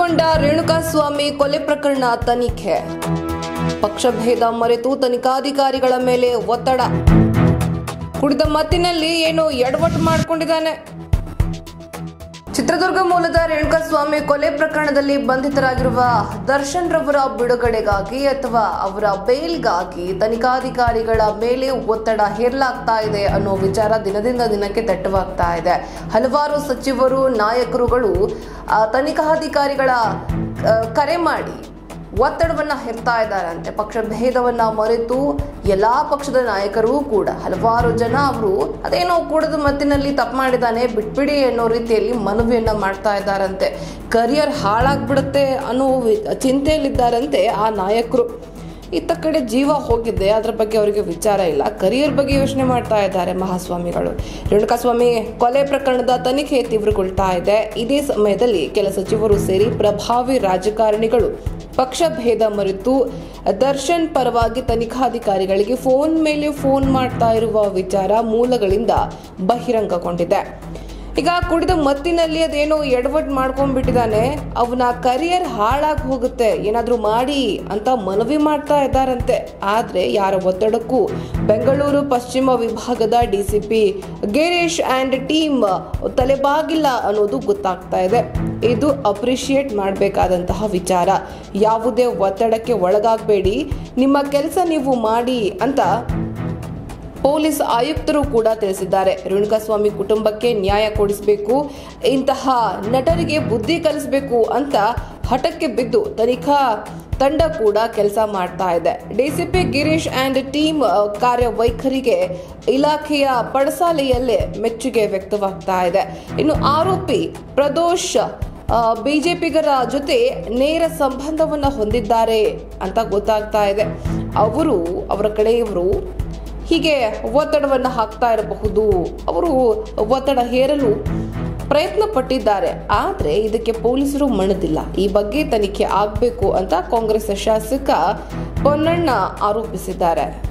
ಚುರುಕುಗೊಂಡ ರೇಣುಕಾಸ್ವಾಮಿ ಕೊಲೆ ಪ್ರಕರಣ ತನಿಖೆ ಪಕ್ಷಭೇದ ಮರೆತು ತನಿಖಾಧಿಕಾರಿಗಳ ಮೇಲೆ ಒತ್ತಡ ಕುಡಿದ ಮತ್ತಿನಲ್ಲಿ ಏನೋ ಎಡವಟ್ಟು ಮಾಡಿಕೊಂಡಿದ್ದಾನೆ ಚಿತ್ರದುರ್ಗ ಮೂಲದ ರೇಣುಕಾಸ್ವಾಮಿ ಕೊಲೆ ಪ್ರಕರಣದಲ್ಲಿ ಬಂಧಿತರಾಗಿರುವ ದರ್ಶನ್ ರವರ ಬಿಡುಗಡೆಗಾಗಿ ಅಥವಾ ಅವರ ಬೇಲ್ಗಾಗಿ ತನಿಖಾಧಿಕಾರಿಗಳ ಮೇಲೆ ಒತ್ತಡ ಹೇರಲಾಗ್ತಾ ಇದೆ ಅನ್ನೋ ವಿಚಾರ ದಿನದಿಂದ ದಿನಕ್ಕೆ ದಟ್ಟವಾಗ್ತಾ ಇದೆ ಹಲವಾರು ಸಚಿವರು ನಾಯಕರುಗಳು ಆ, ತನಿಖಾಧಿಕಾರಿಗಳ ಆ, ಕರೆ ಮಾಡಿ ಒತ್ತಡವನ್ನ ಹೇರ್ತಾ ಇದ್ದಾರಂತೆ ಪಕ್ಷ ಭೇದವನ್ನ ಮರೆತು ಎಲ್ಲಾ ಪಕ್ಷದ ನಾಯಕರು ಕೂಡ ಹಲವಾರು ಜನ ಅವರು ಅದೇನೋ ಕೂಡದ ಮತ್ತಿನಲ್ಲಿ ತಪ್ಪು ಮಾಡಿದ್ದಾನೆ ಬಿಟ್ಬಿಡಿ ಅನ್ನೋ ರೀತಿಯಲ್ಲಿ ಮನವಿಯನ್ನ ಮಾಡ್ತಾ ಇದ್ದಾರಂತೆ ಕರಿಯರ್ ಹಾಳಾಗ್ಬಿಡುತ್ತೆ ಅನ್ನೋ ವಿ- ಚಿಂತೆಯಲ್ಲಿದ್ದಾರಂತೆ ಆ ನಾಯಕರು ಇತ್ತ ಕಡೆ ಜೀವ ಹೋಗಿದ್ದೆ ಅದರ ಬಗ್ಗೆ ಅವರಿಗೆ ವಿಚಾರ ಇಲ್ಲ ಕರಿಯರ್ ಬಗ್ಗೆ ಯೋಚನೆ ಮಾಡ್ತಾ ಇದ್ದಾರೆ ಮಹಾಸ್ವಾಮಿಗಳು ರೇಣುಕಾಸ್ವಾಮಿ ಕೊಲೆ ಪ್ರಕರಣದ ತನಿಖೆ ತೀವ್ರಗೊಳ್ತಾ ಇದೆ ಇದೇ ಸಮಯದಲ್ಲಿ ಕೆಲ ಸಚಿವರು ಸೇರಿ ಪ್ರಭಾವಿ ರಾಜಕಾರಣಿಗಳು ಪಕ್ಷ ಭೇದ ಮರೆತು ದರ್ಶನ್ ಪರವಾಗಿ ತನಿಖಾಧಿಕಾರಿಗಳಿಗೆ ಫೋನ್ ಮೇಲೆ ಫೋನ್ ಮಾಡ್ತಾ ಇರುವ ವಿಚಾರ ಮೂಲಗಳಿಂದ ಬಹಿರಂಗಗೊಂಡಿದೆ ಈಗ ಕುಡಿದ ಮತ್ತಿನಲ್ಲಿ ಅದೇನೋ ಎಡವಟ್ ಮಾಡ್ಕೊಂಡ್ಬಿಟ್ಟಿದ್ದಾನೆ ಅವನ ಕರಿಯರ್ ಹಾಳಾಗಿ ಹೋಗುತ್ತೆ ಏನಾದರೂ ಮಾಡಿ ಅಂತ ಮನವಿ ಮಾಡ್ತಾ ಇದ್ದಾರಂತೆ ಆದರೆ ಯಾರ ಒತ್ತಡಕ್ಕೂ ಬೆಂಗಳೂರು ಪಶ್ಚಿಮ ವಿಭಾಗದ ಡಿಸಿಪಿ ಗಿರೀಶ್ ಆ್ಯಂಡ್ ಟೀಮ್ ತಲೆಬಾಗಿಲ್ಲ ಅನ್ನೋದು ಗೊತ್ತಾಗ್ತಾ ಇದೆ ಇದು ಅಪ್ರಿಷಿಯೇಟ್ ಮಾಡಬೇಕಾದಂತಹ ವಿಚಾರ ಯಾವುದೇ ಒತ್ತಡಕ್ಕೆ ಒಳಗಾಗಬೇಡಿ ನಿಮ್ಮ ಕೆಲಸ ನೀವು ಮಾಡಿ ಅಂತ ಪೊಲೀಸ್ ಆಯುಕ್ತರು ಕೂಡ ತಿಳಿಸಿದ್ದಾರೆ ರೇಣುಕಾಸ್ವಾಮಿ ಕುಟುಂಬಕ್ಕೆ ನ್ಯಾಯ ಕೊಡಿಸಬೇಕು ಇಂತಹ ನಟರಿಗೆ ಬುದ್ಧಿ ಕಲಿಸಬೇಕು ಅಂತ ಹಠಕ್ಕೆ ಬಿದ್ದು ತನಿಖಾ ತಂಡ ಕೂಡ ಕೆಲಸ ಮಾಡ್ತಾ ಇದೆ ಡಿಸಿಪಿ ಗಿರೀಶ್ ಆ್ಯಂಡ್ ಟೀಮ್ ಅ, ಕಾರ್ಯವೈಖರಿಗೆ ಇಲಾಖೆಯ ಪಡಸಾಲೆಯಲ್ಲೇ ಮೆಚ್ಚುಗೆ ವ್ಯಕ್ತವಾಗ್ತಾ ಇದೆ ಇನ್ನು ಆರೋಪಿ ಪ್ರದೋಷ್ ಆ, ಬಿಜೆಪಿಗರ ಜೊತೆ ನೇರ ಸಂಬಂಧವನ್ನ ಹೊಂದಿದ್ದಾರೆ ಅಂತ ಗೊತ್ತಾಗ್ತಾ ಇದೆ ಅವರು ಅವರ ಕಡೆಯವರು ಹೀಗೆ ಒತ್ತಡವನ್ನು ಹಾಕ್ತಾ ಇರಬಹುದು ಅವರು ಒತ್ತಡ ಹೇರಲು ಪ್ರಯತ್ನ ಪಟ್ಟಿದ್ದಾರೆ ಆದರೆ ಇದಕ್ಕೆ ಪೊಲೀಸರು ಮಣದಿಲ್ಲ ಈ ಬಗ್ಗೆ ತನಿಖೆ ಆಗಬೇಕು ಅಂತ ಕಾಂಗ್ರೆಸ್ ಶಾಸಕ ಪೊನ್ನಣ್ಣ ಆರೋಪಿಸಿದ್ದಾರೆ